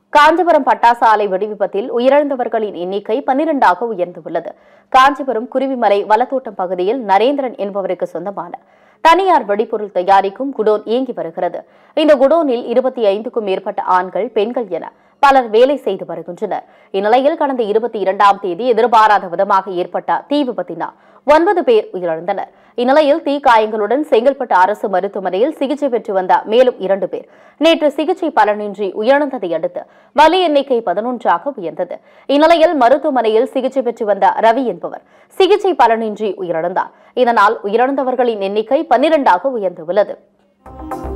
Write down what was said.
காஞ்சிபுரம் பட்டாசு ஆலை வெடிவிபத்தில் உயிரிழந்தவர்களின் எண்ணிக்கை பன்னிரண்டாக உயர்ந்துள்ளது காஞ்சிபுரம் குருவிமலை வலத்தோட்டம் பகுதியில் நரேந்திரன் என்பவருக்கு சொந்தமான தனியார் வெடிபொருள் தயாரிக்கும் குடோன் இயங்கி வருகிறது இந்த குடோனில் இருபத்தி ஐந்துக்கும் மேற்பட்ட ஆண்கள் பெண்கள் என பலர் வேலை செய்து வருகின்றனர் இந்நிலையில் கடந்த இருபத்தி இரண்டாம் தேதி எதிர்பாராத விதமாக ஏற்பட்ட தீ விபத்தினால் ஒன்பது பேர் உயிரிழந்தனர் இந்நிலையில் தீ காயங்களுடன் செங்கல்பட்டு அரசு மருத்துவமனையில் சிகிச்சை பெற்று வந்த மேலும் இரண்டு பேர் நேற்று சிகிச்சை பலனின்றி உயிரிழந்ததை அடுத்து பலி எண்ணிக்கை பதினொன்றாக உயர்ந்தது இந்நிலையில் மருத்துவமனையில் சிகிச்சை பெற்று வந்த ரவி என்பவர் சிகிச்சை பலனின்றி உயிரிழந்தார் இதனால் உயிரிழந்தவர்களின் எண்ணிக்கை பன்னிரண்டாக உயர்ந்துள்ளது